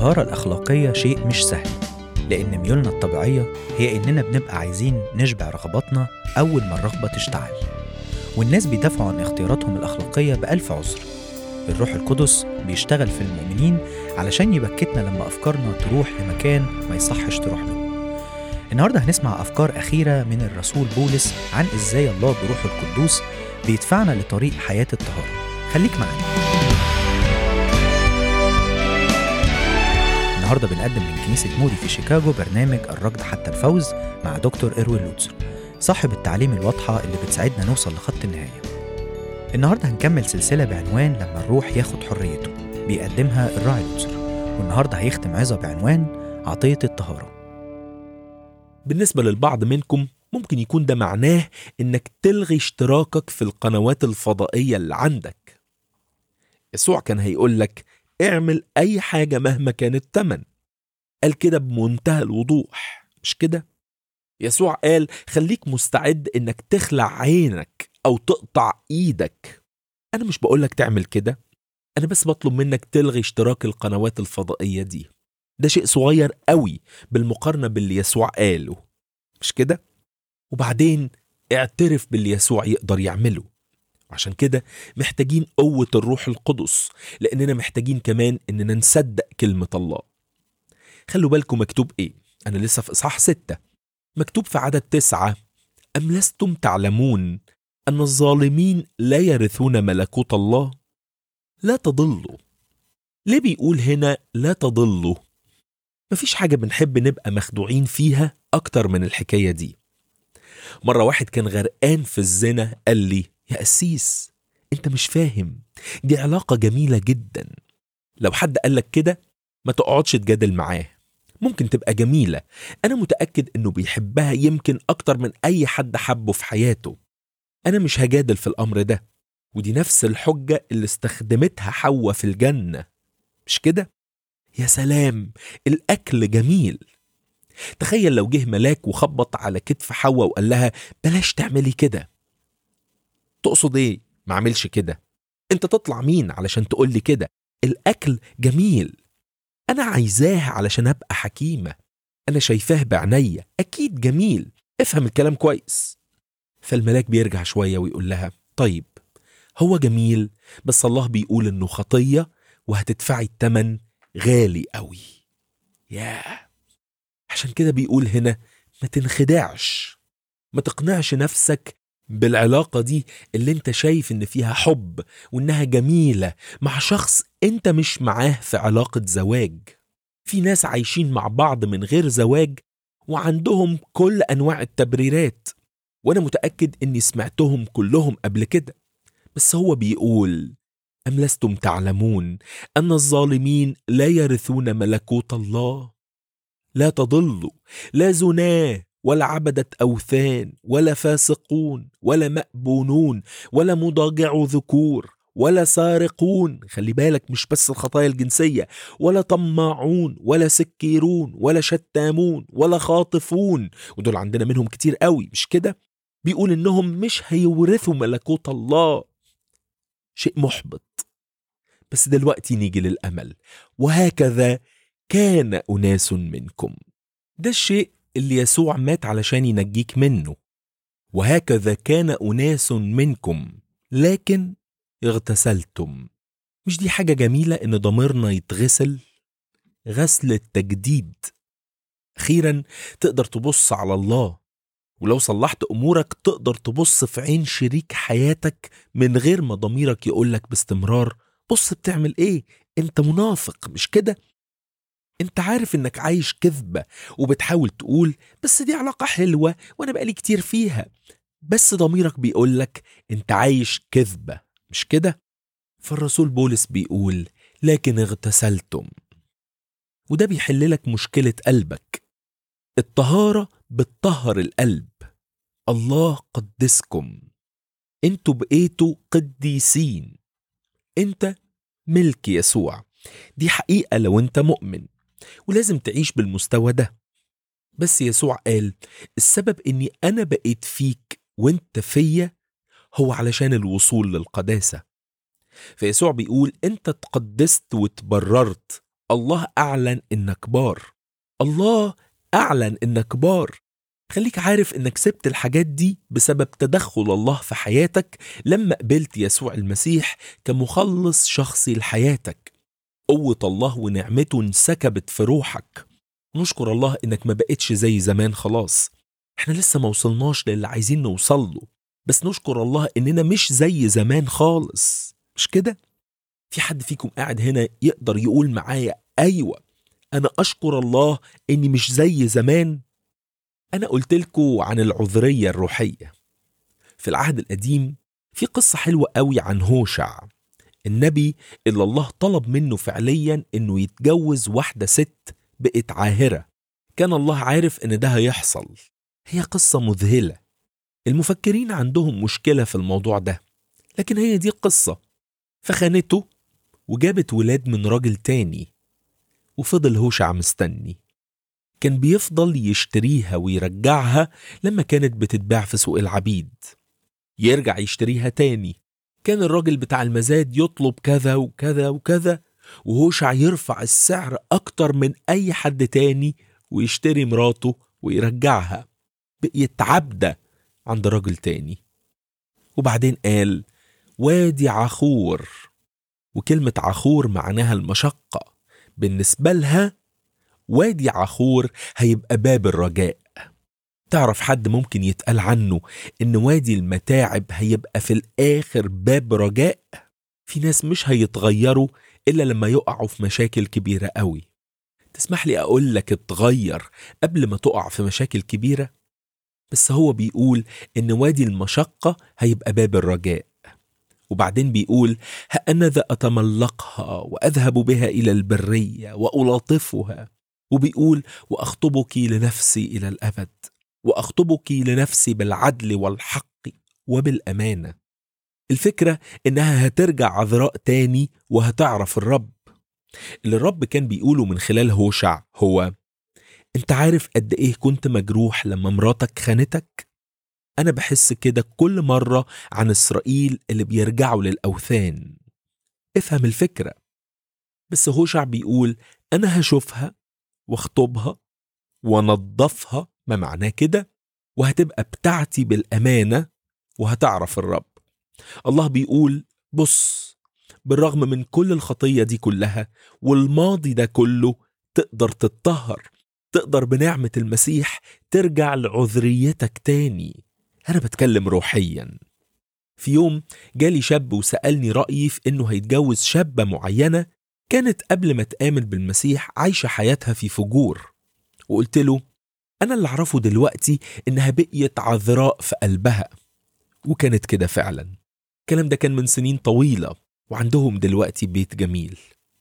الطهارة الأخلاقية شيء مش سهل لأن ميولنا الطبيعية هي إننا بنبقى عايزين نشبع رغباتنا أول ما الرغبة تشتعل والناس بيدافعوا عن اختياراتهم الأخلاقية بألف عذر الروح القدس بيشتغل في المؤمنين علشان يبكتنا لما أفكارنا تروح لمكان ما يصحش تروح له النهاردة هنسمع أفكار أخيرة من الرسول بولس عن إزاي الله بروحه القدوس بيدفعنا لطريق حياة الطهارة خليك معانا النهارده بنقدم من كنيسة مودي في شيكاغو برنامج الركض حتى الفوز مع دكتور إروين لوتسر صاحب التعليم الواضحة اللي بتساعدنا نوصل لخط النهاية النهارده هنكمل سلسلة بعنوان لما الروح ياخد حريته بيقدمها الراعي لوتسر والنهارده هيختم عظة بعنوان عطية الطهارة بالنسبة للبعض منكم ممكن يكون ده معناه انك تلغي اشتراكك في القنوات الفضائية اللي عندك يسوع كان هيقول لك اعمل اي حاجة مهما كان التمن قال كده بمنتهى الوضوح مش كده يسوع قال خليك مستعد انك تخلع عينك او تقطع ايدك انا مش بقولك تعمل كده انا بس بطلب منك تلغي اشتراك القنوات الفضائية دي ده شيء صغير قوي بالمقارنة باللي يسوع قاله مش كده وبعدين اعترف باللي يسوع يقدر يعمله عشان كده محتاجين قوة الروح القدس لأننا محتاجين كمان إننا نصدق كلمة الله خلوا بالكم مكتوب إيه أنا لسه في إصحاح ستة مكتوب في عدد تسعة أم لستم تعلمون أن الظالمين لا يرثون ملكوت الله لا تضلوا ليه بيقول هنا لا تضلوا مفيش حاجة بنحب نبقى مخدوعين فيها أكتر من الحكاية دي مرة واحد كان غرقان في الزنا قال لي يا قسيس انت مش فاهم دي علاقة جميلة جدا لو حد قالك كده ما تقعدش تجادل معاه ممكن تبقى جميلة أنا متأكد إنه بيحبها يمكن أكتر من أي حد حبه في حياته أنا مش هجادل في الأمر ده ودي نفس الحجة اللي استخدمتها حواء في الجنة مش كده؟ يا سلام الأكل جميل تخيل لو جه ملاك وخبط على كتف حواء وقال لها بلاش تعملي كده تقصد ايه ما اعملش كده انت تطلع مين علشان تقول لي كده الاكل جميل انا عايزاه علشان ابقى حكيمه انا شايفاه بعينيا اكيد جميل افهم الكلام كويس فالملاك بيرجع شويه ويقول لها طيب هو جميل بس الله بيقول انه خطيه وهتدفعي التمن غالي قوي ياه عشان كده بيقول هنا ما تنخدعش ما تقنعش نفسك بالعلاقة دي اللي انت شايف ان فيها حب وانها جميلة مع شخص انت مش معاه في علاقة زواج في ناس عايشين مع بعض من غير زواج وعندهم كل انواع التبريرات وانا متأكد اني سمعتهم كلهم قبل كده بس هو بيقول أم لستم تعلمون أن الظالمين لا يرثون ملكوت الله لا تضلوا لا زناه ولا عبدة أوثان ولا فاسقون ولا مأبونون ولا مضاجع ذكور ولا سارقون خلي بالك مش بس الخطايا الجنسية ولا طماعون ولا سكيرون ولا شتامون ولا خاطفون ودول عندنا منهم كتير قوي مش كده بيقول إنهم مش هيورثوا ملكوت الله شيء محبط بس دلوقتي نيجي للأمل وهكذا كان أناس منكم ده الشيء اللي يسوع مات علشان ينجيك منه وهكذا كان أناس منكم لكن اغتسلتم مش دي حاجة جميلة إن ضميرنا يتغسل غسل التجديد أخيرا تقدر تبص على الله ولو صلحت أمورك تقدر تبص في عين شريك حياتك من غير ما ضميرك يقولك باستمرار بص بتعمل ايه انت منافق مش كده انت عارف انك عايش كذبة وبتحاول تقول بس دي علاقة حلوة وانا بقالي كتير فيها بس ضميرك بيقولك انت عايش كذبة مش كده فالرسول بولس بيقول لكن اغتسلتم وده بيحللك مشكلة قلبك الطهارة بتطهر القلب الله قدسكم انتوا بقيتوا قديسين انت ملك يسوع دي حقيقة لو انت مؤمن ولازم تعيش بالمستوى ده بس يسوع قال السبب اني انا بقيت فيك وانت فيا هو علشان الوصول للقداسة فيسوع بيقول انت تقدست وتبررت الله أعلن إنك بار الله أعلن إنك بار خليك عارف إنك سبت الحاجات دي بسبب تدخل الله في حياتك لما قبلت يسوع المسيح كمخلص شخصي لحياتك قوة الله ونعمته انسكبت في روحك نشكر الله إنك ما بقتش زي زمان خلاص احنا لسه ما وصلناش للي عايزين نوصل له بس نشكر الله إننا مش زي زمان خالص مش كده؟ في حد فيكم قاعد هنا يقدر يقول معايا أيوة أنا أشكر الله إني مش زي زمان أنا قلت لكم عن العذرية الروحية في العهد القديم في قصة حلوة قوي عن هوشع النبي اللي الله طلب منه فعليا إنه يتجوز واحدة ست بقت عاهرة كان الله عارف إن ده هيحصل هي قصة مذهلة المفكرين عندهم مشكلة في الموضوع ده لكن هي دي القصة فخانته وجابت ولاد من راجل تاني وفضل هوشع مستني كان بيفضل يشتريها ويرجعها لما كانت بتتباع في سوق العبيد يرجع يشتريها تاني كان الراجل بتاع المزاد يطلب كذا وكذا وكذا وهوشع يرفع السعر أكتر من أي حد تاني ويشتري مراته ويرجعها بقيت عبدة عند راجل تاني وبعدين قال وادي عخور وكلمة عخور معناها المشقة بالنسبة لها وادي عخور هيبقى باب الرجاء تعرف حد ممكن يتقال عنه إن وادي المتاعب هيبقى في الآخر باب رجاء في ناس مش هيتغيروا إلا لما يقعوا في مشاكل كبيرة قوي تسمح لي أقول لك اتغير قبل ما تقع في مشاكل كبيرة بس هو بيقول إن وادي المشقة هيبقى باب الرجاء وبعدين بيقول هأنا ذا أتملقها وأذهب بها إلى البرية وألاطفها وبيقول وأخطبك لنفسي إلى الأبد وأخطبك لنفسي بالعدل والحق وبالأمانة الفكرة إنها هترجع عذراء تاني وهتعرف الرب اللي الرب كان بيقوله من خلال هوشع هو انت عارف قد ايه كنت مجروح لما مراتك خانتك انا بحس كده كل مرة عن اسرائيل اللي بيرجعوا للاوثان افهم الفكرة بس هوشع بيقول انا هشوفها واخطبها ونضفها ما معناه كده وهتبقى بتاعتي بالامانة وهتعرف الرب الله بيقول بص بالرغم من كل الخطية دي كلها والماضي ده كله تقدر تتطهر تقدر بنعمة المسيح ترجع لعذريتك تاني أنا بتكلم روحيا في يوم جالي شاب وسألني رأيي في إنه هيتجوز شابة معينة كانت قبل ما تآمن بالمسيح عايشة حياتها في فجور وقلت له أنا اللي أعرفه دلوقتي إنها بقيت عذراء في قلبها وكانت كده فعلا الكلام ده كان من سنين طويلة وعندهم دلوقتي بيت جميل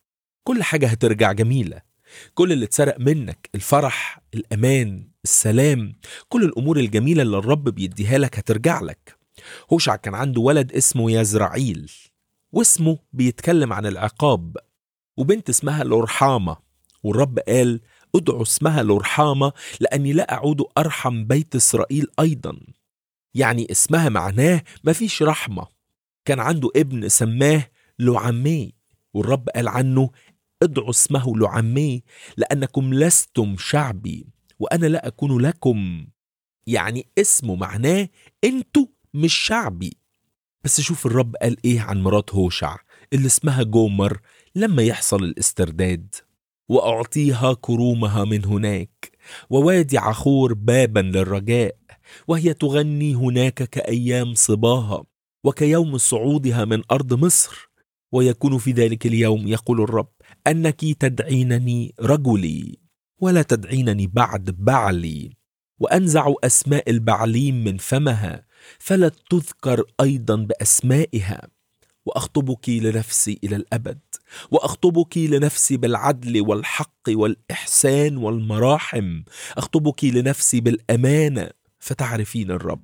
كل حاجة هترجع جميلة كل اللي اتسرق منك الفرح الأمان السلام كل الأمور الجميلة اللي الرب بيديها لك هترجع لك هوشع كان عنده ولد اسمه يزرعيل واسمه بيتكلم عن العقاب وبنت اسمها لورحامة والرب قال ادعوا اسمها لورحامة لأني لا أعود أرحم بيت إسرائيل أيضا يعني اسمها معناه مفيش رحمة كان عنده ابن سماه لعمي والرب قال عنه ادعوا اسمه لعمي لأنكم لستم شعبي وأنا لا أكون لكم يعني اسمه معناه انتوا مش شعبي بس شوف الرب قال ايه عن مرات هوشع اللي اسمها جومر لما يحصل الاسترداد وأعطيها كرومها من هناك ووادي عخور بابا للرجاء وهي تغني هناك كأيام صباها وكيوم صعودها من أرض مصر ويكون في ذلك اليوم يقول الرب أنك تدعينني رجلي ولا تدعينني بعد بعلي وأنزع أسماء البعليم من فمها فلا تذكر أيضا بأسمائها وأخطبك لنفسي إلى الأبد وأخطبك لنفسي بالعدل والحق والإحسان والمراحم أخطبك لنفسي بالأمانة فتعرفين الرب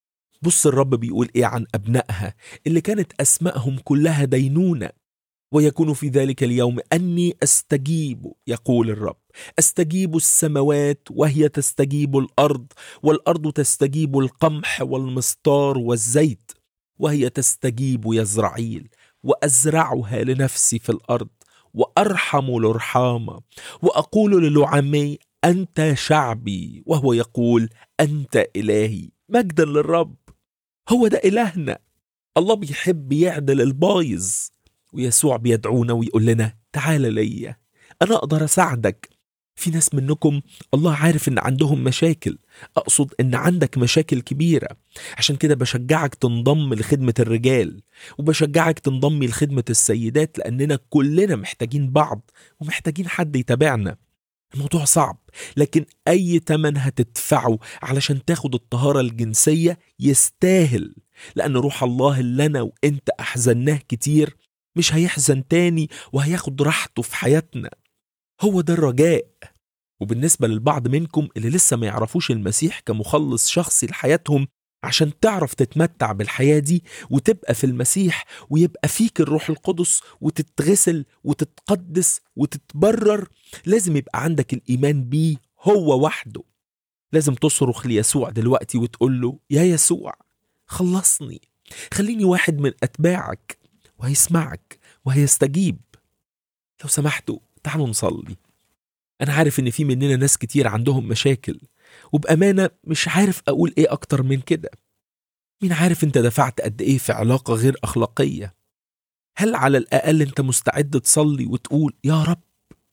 بص الرب بيقول ايه عن ابنائها اللي كانت اسمائهم كلها دينونه ويكون في ذلك اليوم اني استجيب يقول الرب استجيب السماوات وهي تستجيب الارض والارض تستجيب القمح والمسطار والزيت وهي تستجيب يزرعيل وازرعها لنفسي في الارض وأرحم الرحامة وأقول للعمي أنت شعبي وهو يقول أنت إلهي مجدا للرب هو ده إلهنا الله بيحب يعدل البايظ ويسوع بيدعونا ويقول لنا تعال ليا أنا أقدر أساعدك في ناس منكم الله عارف إن عندهم مشاكل أقصد إن عندك مشاكل كبيرة عشان كده بشجعك تنضم لخدمة الرجال وبشجعك تنضمي لخدمة السيدات لأننا كلنا محتاجين بعض ومحتاجين حد يتابعنا الموضوع صعب لكن أي تمن هتدفعه علشان تاخد الطهارة الجنسية يستاهل لأن روح الله اللي أنا وإنت أحزناه كتير مش هيحزن تاني وهياخد راحته في حياتنا هو ده الرجاء وبالنسبة للبعض منكم اللي لسه ما يعرفوش المسيح كمخلص شخصي لحياتهم عشان تعرف تتمتع بالحياة دي وتبقى في المسيح ويبقى فيك الروح القدس وتتغسل وتتقدس وتتبرر لازم يبقى عندك الإيمان بيه هو وحده لازم تصرخ ليسوع دلوقتي وتقول له يا يسوع خلصني خليني واحد من أتباعك وهيسمعك وهيستجيب لو سمحتوا تعالوا نصلي أنا عارف إن في مننا ناس كتير عندهم مشاكل وبأمانة مش عارف أقول إيه أكتر من كده مين عارف أنت دفعت قد إيه في علاقة غير أخلاقية هل على الأقل أنت مستعد تصلي وتقول يا رب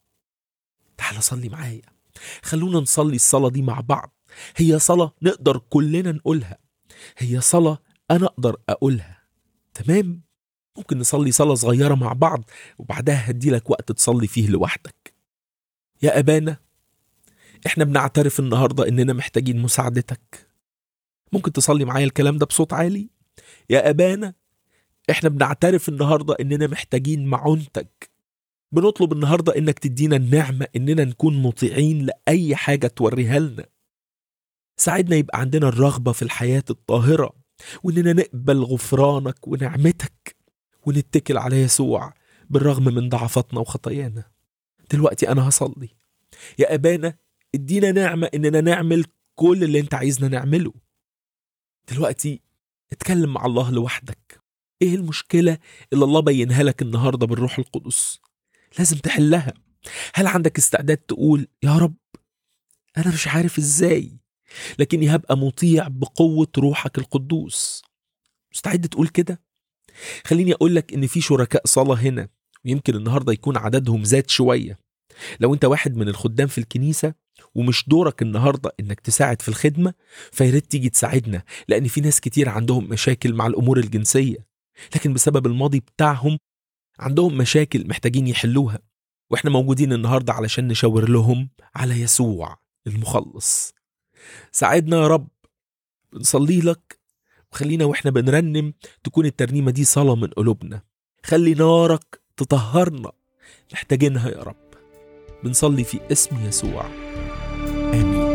تعال صلي معايا خلونا نصلي الصلاة دي مع بعض هي صلاة نقدر كلنا نقولها هي صلاة أنا أقدر أقولها تمام ممكن نصلي صلاة صغيرة مع بعض وبعدها هديلك وقت تصلي فيه لوحدك يا أبانا احنا بنعترف النهاردة اننا محتاجين مساعدتك ممكن تصلي معايا الكلام ده بصوت عالي يا أبانا احنا بنعترف النهاردة اننا محتاجين معونتك بنطلب النهاردة انك تدينا النعمة اننا نكون مطيعين لأي حاجة توريها لنا ساعدنا يبقى عندنا الرغبة في الحياة الطاهرة واننا نقبل غفرانك ونعمتك ونتكل على يسوع بالرغم من ضعفاتنا وخطايانا دلوقتي انا هصلي يا ابانا ادينا نعمه اننا نعمل كل اللي انت عايزنا نعمله دلوقتي اتكلم مع الله لوحدك ايه المشكله اللي الله بينها لك النهارده بالروح القدس لازم تحلها هل عندك استعداد تقول يا رب انا مش عارف ازاي لكني هبقى مطيع بقوه روحك القدوس مستعد تقول كده خليني اقول لك ان في شركاء صلاه هنا ويمكن النهارده يكون عددهم زاد شويه لو انت واحد من الخدام في الكنيسه ومش دورك النهارده انك تساعد في الخدمه فياريت تيجي تساعدنا لان في ناس كتير عندهم مشاكل مع الامور الجنسيه لكن بسبب الماضي بتاعهم عندهم مشاكل محتاجين يحلوها واحنا موجودين النهارده علشان نشاور لهم على يسوع المخلص ساعدنا يا رب بنصلي لك وخلينا واحنا بنرنم تكون الترنيمه دي صلاه من قلوبنا خلي نارك تطهرنا محتاجينها يا رب بنصلي في اسم يسوع آمين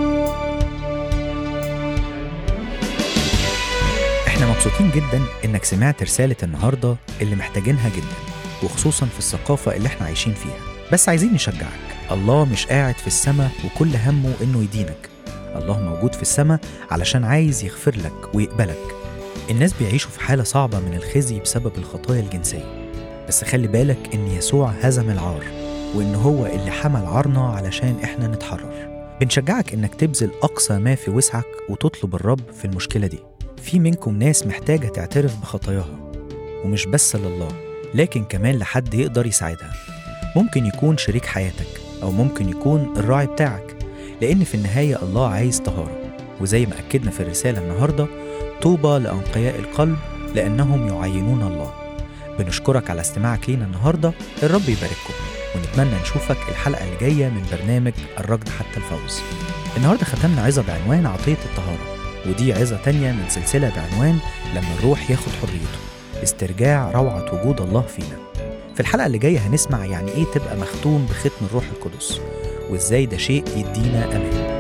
احنا مبسوطين جدا انك سمعت رسالة النهاردة اللي محتاجينها جدا وخصوصا في الثقافة اللي احنا عايشين فيها بس عايزين نشجعك الله مش قاعد في السماء وكل همه انه يدينك الله موجود في السماء علشان عايز يغفر لك ويقبلك الناس بيعيشوا في حالة صعبة من الخزي بسبب الخطايا الجنسية بس خلي بالك ان يسوع هزم العار وان هو اللي حمل عارنا علشان احنا نتحرر بنشجعك انك تبذل اقصى ما في وسعك وتطلب الرب في المشكلة دي في منكم ناس محتاجة تعترف بخطاياها ومش بس لله لكن كمان لحد يقدر يساعدها ممكن يكون شريك حياتك أو ممكن يكون الراعي بتاعك لأن في النهاية الله عايز طهارة وزي ما أكدنا في الرسالة النهاردة طوبى لأنقياء القلب لأنهم يعينون الله بنشكرك على استماعك لينا النهاردة الرب يبارككم ونتمنى نشوفك الحلقة اللي جاية من برنامج الركض حتى الفوز النهاردة ختمنا عظة بعنوان عطية الطهارة ودي عظة تانية من سلسلة بعنوان لما الروح ياخد حريته استرجاع روعة وجود الله فينا في الحلقة اللي جاية هنسمع يعني ايه تبقى مختوم بختم الروح القدس وازاي ده شيء يدينا امان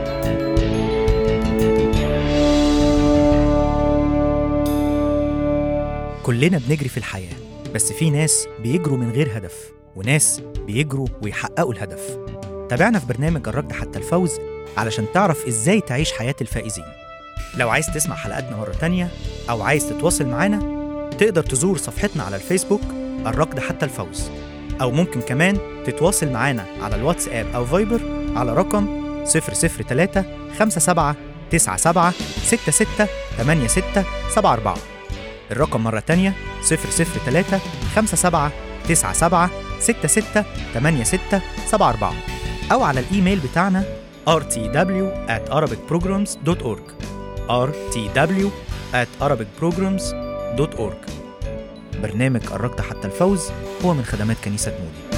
كلنا بنجري في الحياة بس في ناس بيجروا من غير هدف وناس بيجروا ويحققوا الهدف تابعنا في برنامج الركض حتى الفوز علشان تعرف ازاي تعيش حياة الفائزين لو عايز تسمع حلقاتنا مرة تانية أو عايز تتواصل معانا تقدر تزور صفحتنا على الفيسبوك الركض حتى الفوز أو ممكن كمان تتواصل معانا على الواتساب أو فايبر على رقم 003 57 97 66 86 74 الرقم مرة تانية 003 57 97 66 86 74 أو على الإيميل بتاعنا rtw at arabicprograms.org rtw at arabicprograms.org برنامج قربت حتى الفوز هو من خدمات كنيسة مودي